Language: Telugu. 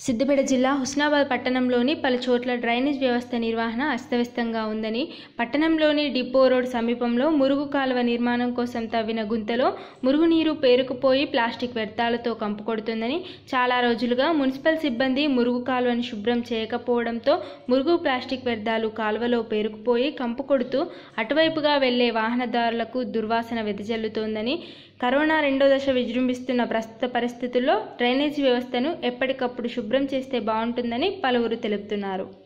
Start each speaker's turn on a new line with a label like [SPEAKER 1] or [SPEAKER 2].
[SPEAKER 1] సిద్దిపేట జిల్లా హుస్నాబాద్ పట్టణంలోని పలు చోట్ల డ్రైనేజ్ వ్యవస్థ నిర్వహణ అస్తవ్యస్తంగా ఉందని పట్టణంలోని డిపో రోడ్ సమీపంలో మురుగు కాలువ నిర్మాణం కోసం తవ్విన గుంతలో మురుగునీరు పేరుకుపోయి ప్లాస్టిక్ వ్యర్థాలతో కంపుకొడుతుందని చాలా రోజులుగా మున్సిపల్ సిబ్బంది మురుగు కాలువను శుభ్రం చేయకపోవడంతో మురుగు ప్లాస్టిక్ వ్యర్థాలు కాలువలో పేరుకుపోయి కంపు కొడుతూ అటువైపుగా వెళ్లే వాహనదారులకు దుర్వాసన వెదజల్లుతోందని కరోనా రెండో దశ విజృంభిస్తున్న ప్రస్తుత పరిస్థితుల్లో డ్రైనేజీ వ్యవస్థను ఎప్పటికప్పుడు శుభ్రం చేస్తే బాగుంటుందని పలువురు తెలుపుతున్నారు